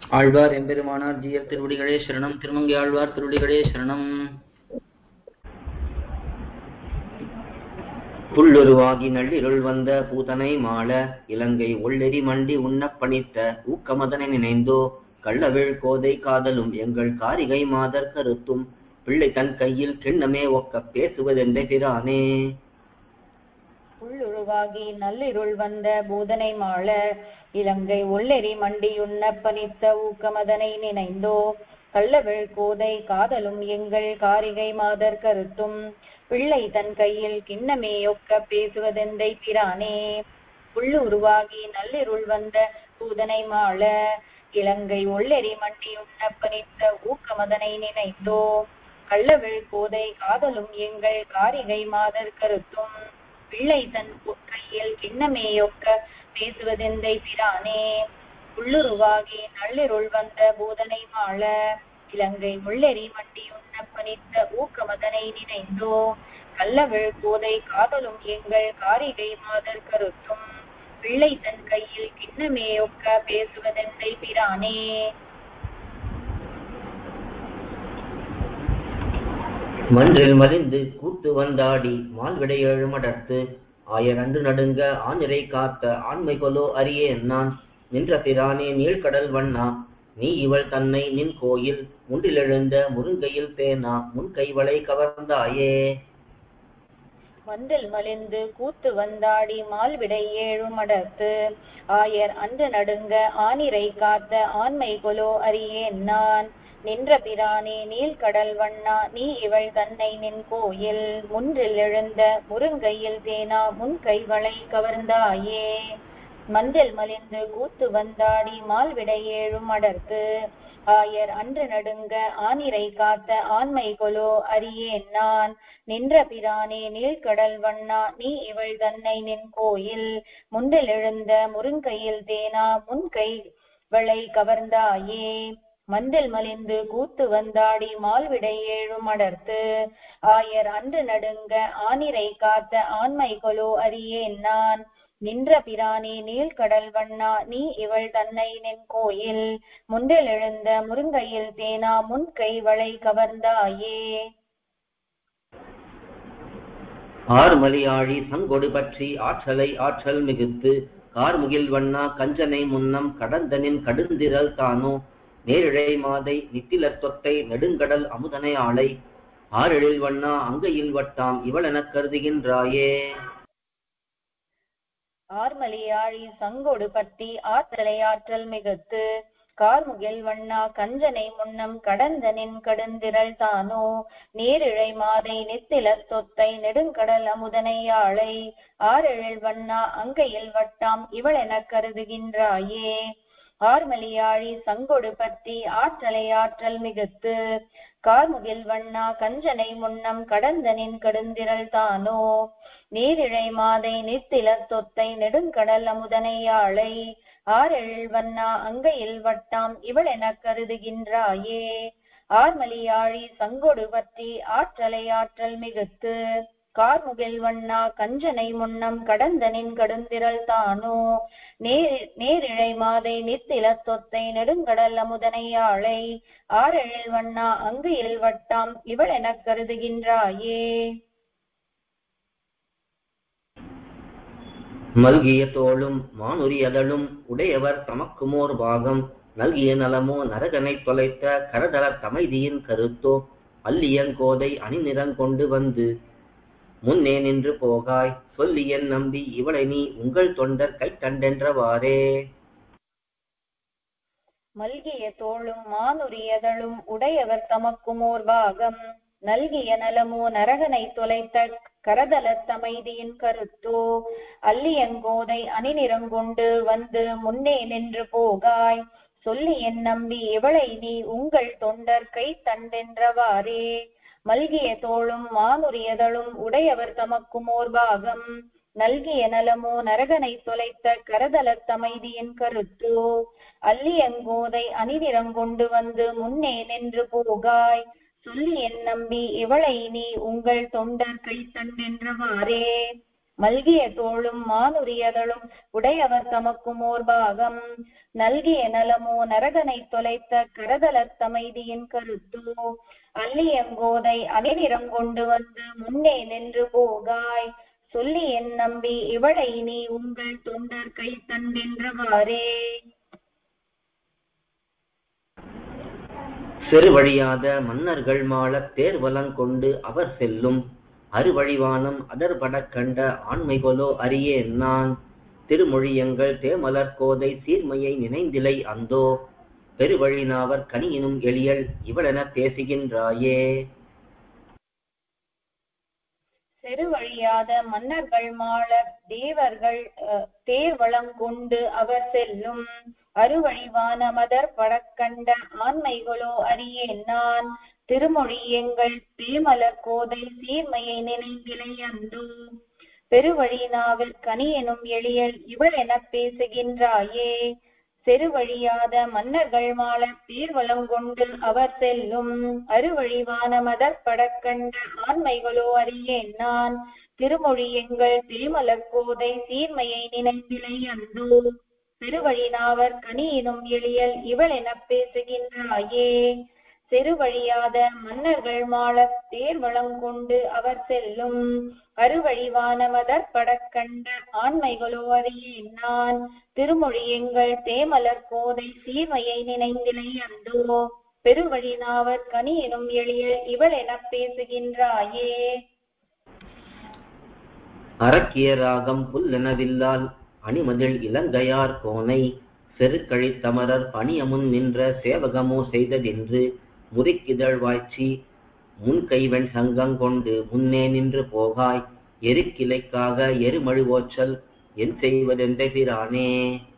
ஆழ்வார் எம்பெருமானார் ஜீயர் திருவடிகளே சரணம் திருமங்கை ஆழ்வார் திருவடிகளே சரணம் புல்லுருவாகி நள்ளிருள் வந்த பூதனை மாள இலங்கை உள்ளெறி மண்டி உண்ணப் பணித்த ஊக்கமதனை நினைந்தோ கள்ளவிழ் கோதை காதலும் எங்கள் காரிகை மாதர் கருத்தும் பிள்ளை தன் கையில் கிண்ணமே ஒக்க பேசுவதென்ற பிரானே உள்ளுருவாகி நல்லிருள் வந்த பூதனை மாள இலங்கை உள்ளெறி மண்டியுண்ண பனித்த ஊக்கமதனை நினைந்தோ கள்ளவிழ் கோதை காதலும் எங்கள் காரிகை மாதர் கருத்தும் பிள்ளை தன் கையில் கிண்ணமே ஒக்க பேசுவதெந்தை பிரானே உள்ளுருவாகி நல்லிருள் வந்த பூதனை மாள இலங்கை உள்ளெறி மண்டியுண்ண பனித்த ஊக்கமதனை நினைந்தோ கள்ளவிழ் கோதை காதலும் எங்கள் காரிகை மாதர் கருத்தும் பிள்ளை தன் கையில் கிண்ணமேயொக்க பேசுவதெந்தை பிரானே உள்ளுருவாகி நள்ளிருள் வந்த பூதனை மாள இலங்கை முள்ளெறி மண்டியுண்ண பணித்த ஊக்கமதனை நினைந்தோ கள்ளவிழ் கோதை காதலும் எங்கள் காரிகை மாதர் கருத்தும் பிள்ளை தன் கையில் கிண்ணமேயொக்க பேசுவதெந்தை பிரானே மன்றில் மலிந்து கூத்து வந்தாடி மால்விடை எழுமடர்த்து ஆயரண்டு நடுங்க ஆனிரை காத்த ஆண்மை கொலோ அறியேன் நான் நின்ற பிரானே நீழ்கடல் வண்ணா நீ இவள் தன்னை நின் கோயில் முன்றிலெழுந்த முருங்கையில் தேனா முன் கைவளை கவர்ந்தாயே மந்தில் மலிந்து கூத்து வந்தாடி மால்விடை ஏழும் அடர்த்து ஆயர் அன்று நடுங்க ஆனிரை காத்த ஆண்மை கொலோ அறியேன் நான் நின்ற பிரானே நீல்கடல் வண்ணா நீ இவள் தன்னை நின் கோயில் முன்றில் எழுந்த முருங்கையில் தேனா முன் கைவளை கவர்ந்தாயே மந்தில் மலிந்து கூத்து வந்தாடி மால்விடை ஏழும் அடர்த்து ஆயர் அன்று நடுங்க ஆனிரை காத்த ஆண்மை கொலோ அறியேன் நான் நின்ற பிரானே நீழ்கடல் வண்ணா நீ இவள் தன்னை நின் கோயில் முன்றில் எழுந்த முருங்கையில் தேனா முன் கை வளை கவர்ந்தாயே மந்தில் மலிந்து கூத்து வந்தாடி மால்விடை ஏழும் அடர்த்து ஆயர் அன்று நடுங்க ஆனிரை காத்த ஆண்மை கொலோ அறியேன் நான் நின்ற பிரானே நீழ்கடல் வண்ணா நீ இவள் தன்னை நின் கோயில் முன்றில் எழுந்த முருங்கையில் தேனா முன் கை வளை கவர்ந்தாயே ஆறுமலியாழி சங்கொடு பற்றி ஆற்றலை ஆற்றல் மிகுத்து கார்முகில் வண்ணா கஞ்சனை முன்னம் கடந்தனின் கடுந்திரல் தானோ நேரிழை மாதை நித்திலத் தொட்டை நெடுங்கடல் அமுதனை ஆளை ஆறெழில் வண்ணா அங்கையில் வட்டாம் இவளெனக் கருதுகின்றாயே ஆர்மலியாழி சங்கொடு பத்தி ஆற்றலை ஆற்றல் மிகுத்து கார்முகில் வண்ணா கஞ்சனை முன்னம் கடந்தனின் கடுந்திரள் தானோ நேரிழை மாதை நெத்திலத் தொத்தை நெடுங்கடல் அமுதனை ஆளை ஆறெழில் வண்ணா அங்கையில் வட்டாம் இவளெனக் கருதுகின்றாயே ஆர்மலியாழி சங்கொடு பத்தி ஆற்றலை ஆற்றல் மிகுத்து கார்முகில் வண்ணா கஞ்சனை முன்னம் கடந்தனின் கடுந்திரள் தானோ நீரிழை மாதை நித்திலத் தொத்தை நெடுங்கடல் அமுதனை ஆளை ஆறெழில் வண்ணா அங்கையில் வட்டாம் இவள் எனக் கருதுகின்றாயே ஆர்மலியாழி சங்கொடு பற்றி ஆற்றலை ஆற்றல் மிகுத்து கார்முகில் வண்ணா கஞ்சனை முன்னம் கடந்தனின் கடுந்திரள் தானோ நேர் நேரிழை மாதை நித்திலத் தொத்தை நெடுங்கடல் அமுதனை ஆளை ஆறெழில் வண்ணா அங்கையில் வட்டாம் இவள் எனக் கருதுகின்றாயே மல்கிய தோளும் மானுரியதழும் உடையவர் தமக்குமோர் பாகம் நல்கிய நலமோ நரகனை தொலைத்த கரதர தமைதியின் கருத்தோ அல்லியங்கோதை அணிநிறங்கொண்டு வந்து முன்னே நின்று போகாய் சொல்லியன் நம்பி இவளை நீ உங்கள் தொண்டர் கைத்தண்டென்றவாறே மல்கிய தோளும் மானுரியதழும் உடையவர் தமக்குமோர் பாகம் நல்கிய நலமோ நரகனை தொலைத்த கரதலத் தமைதியின் கருத்தோ அல்லியங்கோதை அணிநிறங்கொண்டு வந்து முன்னே நின்று போகாய் சொல்லி என் நம்பி இவளை நீ உங்கள் தொண்டர் கை தண்டென்றவாறே மல்கிய தோளும் மானுரியதழும் உடையவர் தமக்குமோர் பாகம் நல்கிய நலமோ நரகனை தொலைத்த கரதலத் தமைதியின் கருத்தோ அல்லியங்கோதை அணிநிறங்கொண்டு வந்து முன்னே நின்று போகாய் சொல்லி என் நம்பி இவளை நீ உங்கள் தொண்டர் கை தண்டென்றவாறே மல்கிய தோளும் மானுரியதழும் உடையவர் தமக்கும் ஓர் பாகம் நல்கிய நலமோ நரகனை தொலைத்த கரதலத் தமைதியின் கருத்தோ அல்லியங்கோதை அணிநிறம் கொண்டு வந்து முன்னே நின்று போகாய் சொல்லி என் நம்பி இவளை நீ உங்கள் தொண்டர் கை தண்டென்றவாறே செருவழியாத மன்னர்கள் மாளத் தேர்வலங் கொண்டு அவர் செல்லும் அருவழிவானம் அதர்படக் கண்ட ஆண்மைகொலோ அறியேன் நான் திருமொழியங்கள் தேமலர் கோதை சீர்மையை நினைந்திலை அந்தோ பெருவழினாவர் கனியினும் எளியல் இவளெனப் பேசுகின்றாயே செருவழியாத மன்னர்கள் மாள தேவர்கள் அஹ், தேர்வளம் கொண்டு அவர் செல்லும் அருவழிவான மதர் படக்கண்ட ஆண்மைகளோ அறியேன் நான் திருமொழி எங்கள் தேமலர் கோதை சீர்மையை நினைந்திலை அந்தோ பெருவழினாவில் கனி எனும் எளியல் இவள் எனப் பேசுகின்றாயே செருவழியாத மன்னர்கள் மாள தேர்வலம் கொண்டு அவர் செல்லும் அருவழிவான மதர் படக்கண்ட ஆண்மைகளோ அறியேன் நான் திருமொழி எங்கள் தேமலர் கோதை சீர்மையை நினைந்திலை அந்தோ பெருவழினாவர் கனியினும் எளியல் இவள் எனப் பேசுகின்றாயே செருவழியாத மன்னர்கள் மாளத் தேர்வளம் கொண்டு அவர் செல்லும் அருவழிவான மதர் படக்கண்ட ஆண்மைகளோ அறியேன் நான் திருமொழி எங்கள் தேமலர் கோதை சீர்மையை நினைந்திலை அந்தோ பெருவழினாவர் கனியினும் எளியல் இவள் எனப் பேசுகின்றாயே அரக்கிய ராகம் புல்லெனவில்லால் அணிமதில் இலங்கையார் கோனை செருக்கழித் தமரர் பணியமுன் நின்ற சேவகமோ செய்ததென்று முறிக்கிதழ் வாய்ச்சி முன்கைவன் சங்கம் கொண்டு முன்னே நின்று போகாய் எருக்கிளைக்காக எருமழுவோச்சல் என் செய்வதென்ற பிரானே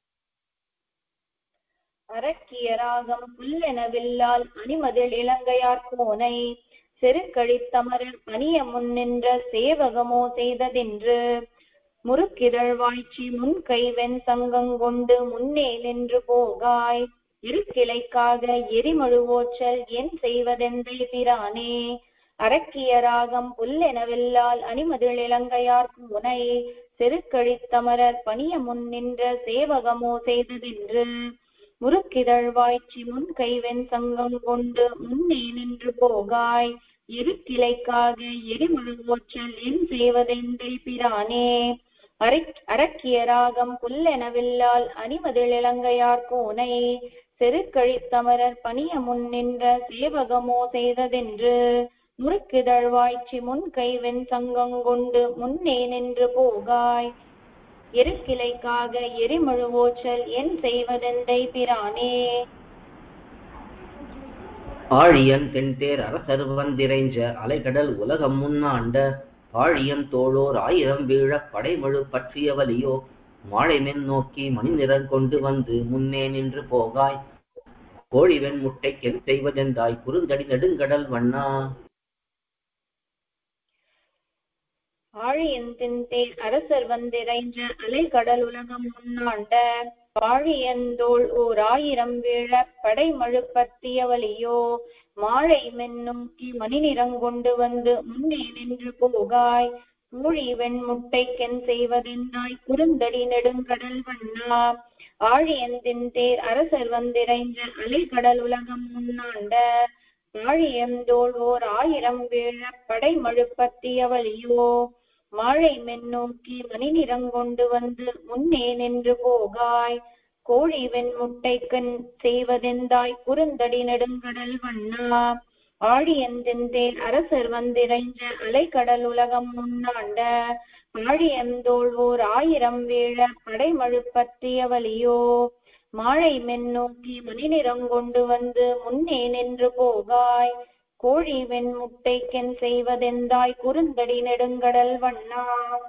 அரக்கியராகம் புல்லெனவில்லால் அணிமதில் இலங்கையார் கோனை செருக்கழித்தமரர் பணிய முன் நின்ற சேவகமோ செய்ததென்று முறுக்கிதழ் வாய்ச்சி முன் கைவெண் சங்கங்கொண்டு முன்னே நின்று போகாய் இருக்கிளைக்காக எரிமழுவோச்சல் என் செய்வதெந்தை பிரானே அரக்கிய ராகம் புல்லெனவில்லால் அணிமதில் இலங்கையார் கூனை செருக்கழித்தமரர் பணிய முன் நின்ற சேவகமோ செய்ததென்று முறுக்கிதழ் வாய்ச்சி முன் கைவெண் சங்கம் கொண்டு முன்னே நின்று போகாய் எருக்கிளைக்காக எரிமழுவோச்சல் என் செய்வதெந்தை பிரானே அரக்- அரக்கிய ராகம் புல்லெனவில்லால் அணிமதில் இலங்கையார் கோனை செருக்கழித்தமரர் பணிய முன் நின்ற சேவகமோ செய்ததென்று முறுக்குதழ் வாய்ச்சி முன் கைவெண் சங்கம் கொண்டு முன்னே நின்று போகாய் எருக்கிளைக்காக எரிமழுவோச்சல் என் செய்வதெந்தை பிரானே ஆழியன் தென்தேர் அரசர் வந்திரைஞ்ச அலைகடல் உலகம் முன்னாண்ட பாழியன் தோளோர் ஆயிரம் வீழப் படைமழு பற்றிய வலியோ மாழைமென் நோக்கி மணிநிறம் கொண்டு வந்து முன்னே நின்று போகாய் கோழிவெண் முட்டைக்கென் செய்வதெந்தாய் குறுந்தடி நெடுங்கடல் வண்ணா ஆழியந்தின்தேர் அரசர் வந்திரைஞ்ச அலைகடல் உலகம் முன்னாண்ட பாழியந்தோள் ஓர் ஆயிரம் வீழ படைமழு பற்றிய வலியோ மாழை மென்னோக்கி மணிநிறம் கொண்டு வந்து முன்னே நின்று போகாய் ஊழி வெண்முட்டைக்கென் செய்வதென்னாய் குறுந்தடி நெடுங்கடல் வண்ணா ஆழியந்தின் தேர் அரசர் வந்திரைஞ்ச அலைகடல் உலகம் முன்னாண்ட பாழியந்தோள் ஓர் ஆயிரம் வீழ படைமழு பற்றிய வலியோ மாழை மென்னோக்கி மணிநிறம் கொண்டு வந்து முன்னே நின்று போகாய் கோழி வெண்முட்டைக்கண் செய்வதெந்தாய் குறுந்தடி நெடுங்கடல் வண்ணா ஆழியந்தெந்தேர் அரசர் வந்திரைஞ்ச அலைக்கடல் உலகம் முன்னாண்ட பாழியந்தோள் ஓர் ஆயிரம் வீழ படைமழு பற்றிய வலியோ மாழை மென்னோக்கி மணிநிறம் கொண்டு வந்து முன்னே நின்று போகாய் கோழி வெண்முட்டைக்கென் செய்வதெந்தாய் குறுந்தடி நெடுங்கடல் வண்ணா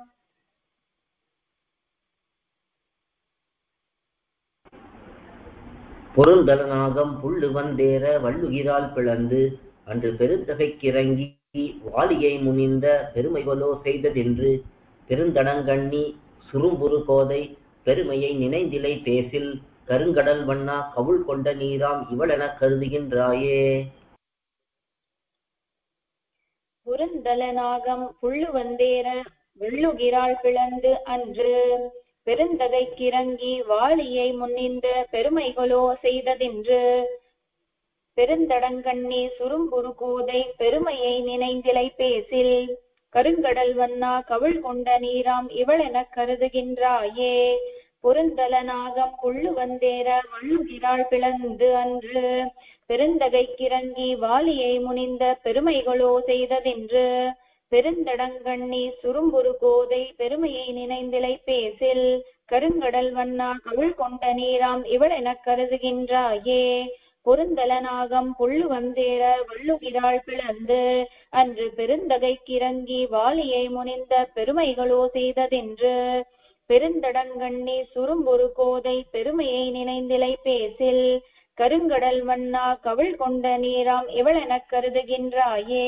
பொருந்தலனாகம் புள்ளு வந்தேற வள்ளுகிறால் பிளந்து அன்று பெருந்தகைக்கிறங்கி வாலியை முனிந்த பெருமைகளோ செய்ததென்று பெருந்தடங்கண்ணி சுரும்புரு கோதை பெருமையை நினைந்திலை தேசில் கருங்கடல் வண்ணா கவுள் கொண்ட நீராம் இவளெனக் கருதுகின்றாயே புருந்தல நாகம் புள்ளு வந்தேற வெள்ளுகிறாள் பிளந்து அன்று பெருந்தகைக்கிறங்கி வாளியை முன்னின்ற பெருமைகளோ செய்ததென்று பெருந்தடங்கண்ணி சுரும்புரு கோதை பெருமையை நினைந்திலை பேசில் கருங்கடல் வண்ணா கவிழ் கொண்ட நீராம் இவளெனக் கருதுகின்றாயே பொருந்தல நாகம் புள்ளு வந்தேற வள்ளுகிறாள் பிளந்து அன்று பெருந்தகைக்கிறங்கி வாளியை முனிந்த பெருமைகளோ செய்ததென்று பெருந்தடங்கண்ணி சுரும்புரு கோதை பெருமையை நினைந்திலை பேசில் கருங்கடல் வண்ணா கவிழ் கொண்ட நீராம் இவளெனக் கருதுகின்றாயே பொருந்தல நாகம் புள்ளு வந்தேற வள்ளுகிறாள் பிளந்து அன்று பெருந்தகைக்கிறங்கி வாளியை முனிந்த பெருமைகளோ செய்ததென்று பெருந்தடங்கண்ணி சுரும்பொரு கோதை பெருமையை நினைந்திலை பேசில் கருங்கடல் வண்ணா கவிழ் கொண்ட நீராம் இவளெனக் கருதுகின்றாயே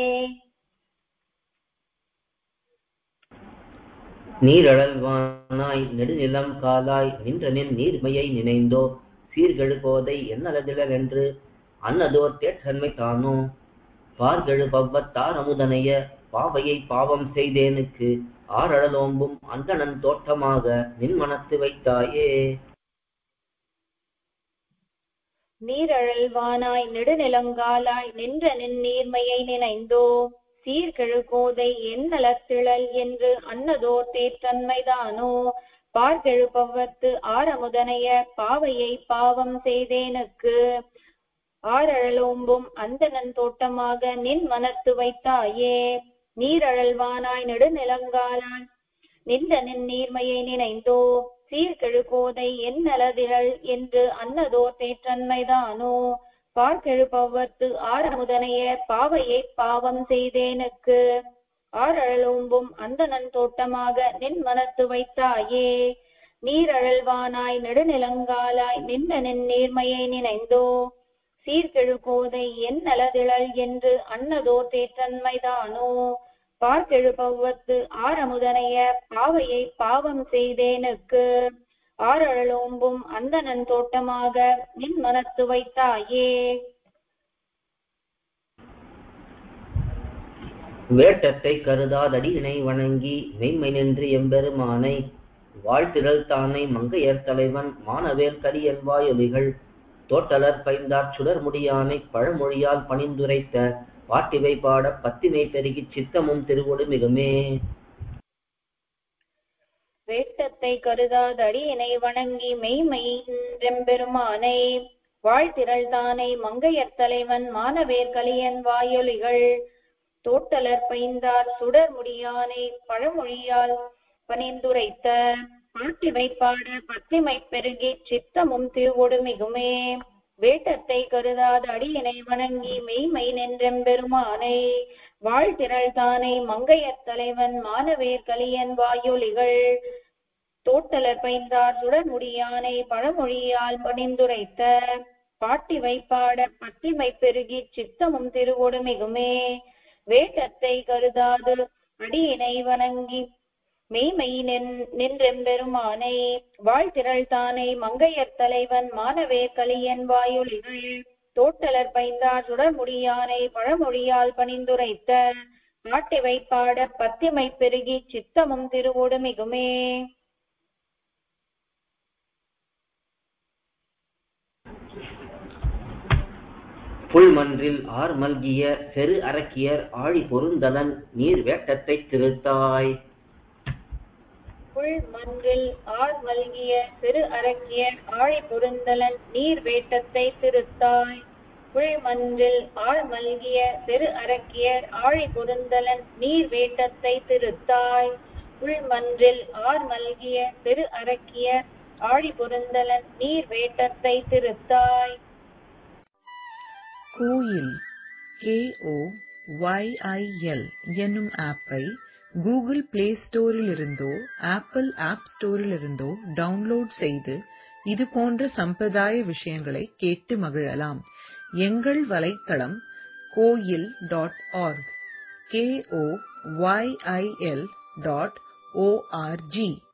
நீரழல்வானாய் நெடுநிலம் காலாய் நின்ற நின் நீர்மையை நினைந்தோ சீர்கெழு கோதை என்னலதிலர் என்று அன்னதோர் தேற்றன்மை தானோ பார்கெழு பவ்வத்தார் அமுதனைய பாவையை பாவம் செய்தேனுக்கு ஆரழலோம்பும் அந்தணன் தோட்டமாக நின் மனத்து வைத்தாயே நீரழல்வானாய் நெடுநிலங்காலாய் நின்ற நின் நீர்மையை நினைந்தோ சீர்கெழு கோதை என்னலத்திழல் என்று அன்னதோர் தேற்றன்மைதானோ பார்கெழு பவ்வத்து ஆரமுதனைய பாவையை பாவம் செய்தேனுக்கு ஆரழலோம்பும் அந்தணன் தோட்டமாக நின் மனத்து வைத்தாயே நீரழல்வானாய் நெடுநிலங்காலாய் நின்ற நின் நீர்மையை நினைந்தோ சீர்கெழு கோதை என்னலதிழல் என்று அன்னதோர் தேற்றன்மைதானோ பார்க்கெழு பவ்வத்து ஆரமுதனைய பாவையை பாவம் செய்தேனுக்கு ஆரழலோம்பும் அந்தணன் தோட்டமாக நின் மனத்து வைத்தாயே நீரழல்வானாய் நெடுநிலங்காலாய் நின்ற நின் நீர்மையை நினைந்தோ சீர்கெழு கோதை என் நலதிழல் என்று அன்னதோர் தேற்றன்மைதானோ பார்க்கெழு பவ்வத்து ஆரமுதனைய பாவையை பாவம் செய்தேனுக்கு ஆரழலோம்பும் அந்தணன் தோட்டமாக நின் மனத்து வைத்தாயே வேட்டத்தை கருதாதடியினை வணங்கி மெய்மை நின்று எம்பெருமானை வாழ்த்திரள் தானை மங்கையர் தலைவன் மானவேல் கரியன் வாயொலிகள் தோட்டலர் பைந்தாற் சுடர் முடியானை பழமொழியால் பணிந்துரைத்த பாட்டிவை பாட பத்திமை பெருகிச் சித்தமும் திருவொடு மிகுமே வேட்டத்தை கருதாதடியினை வணங்கி மெய்மை நின்றெம்பெருமானை வாழ்த்திரள் தானை மங்கையர் தலைவன் மானவேர் கலியன் வாயொலிகள் தோட்டலர் பைந்தார் சுடர் முடியானை பழமொழியால் பணிந்துரைத்த பாட்டிவை பாட பத்திமை பெருகி சித்தமும் திருவொடு மிகுமே வேட்டத்தை கருதாத அடியினை வணங்கி மெய்மை நின்றெம்பெருமானை வாழ்த்திரள் தானை மங்கையர் தலைவன் மானவேர் கலியன் வாயொலிகள் தோட்டலர் பைந்தார் சுடர் முடியானை பழமொழியால் பணிந்துரைத்த பாட்டி வைப்பாட பத்திமை பெருகி சித்தமும் திருவொடு மிகுமே வேட்டத்தை கருதாது அடியினை வணங்கி மெய்மை நின்றெம்பெருமானை வாழ்த்திரள் தானை மங்கையர் தலைவன் மானவேர் கலியன் வாயொலிகள் தோட்டலர் பைந்தார் சுடர் முடியானை பழமொழியால் பணிந்துரைத்த பாட்டி வைப்பாட பத்திமை பெருகி சித்தமும் திருவோடு மிகுமே புல்மன்றில் ஆர் மல்கிய செரு அரக்கியர் ஆழி பொருந்தலன் நீர் வேட்டத்தைத் திருத்தாய் புல் மன்றில் ஆள் மல்கிய சிறு அரக்கியர் ஆழி பொருந்தலன் நீர் வேட்டத்தை திருத்தாய் புல் மன்றில் ஆள் மல்கிய சிறு அரக்கியர் ஆழி பொருந்தலன் நீர் வேட்டத்தை திருத்தாய் புல் மன்றில் ஆர் மல்கிய சிறு அரக்கியர் ஆழி பொருந்தலன் நீர் வேட்டத்தை திருத்தாய் கோயில் கேஓ ஒய்ஐஎல் என்னும் ஆப்பை கூகுள் பிளே ஸ்டோரிலிருந்தோ ஆப்பிள் ஆப் ஸ்டோரிலிருந்தோ டவுன்லோட் செய்து இது போன்ற சம்பிரதாய விஷயங்களை கேட்டு மகிழலாம் எங்கள் வலைத்தளம் Koyil dot org K O Y I L dot O R G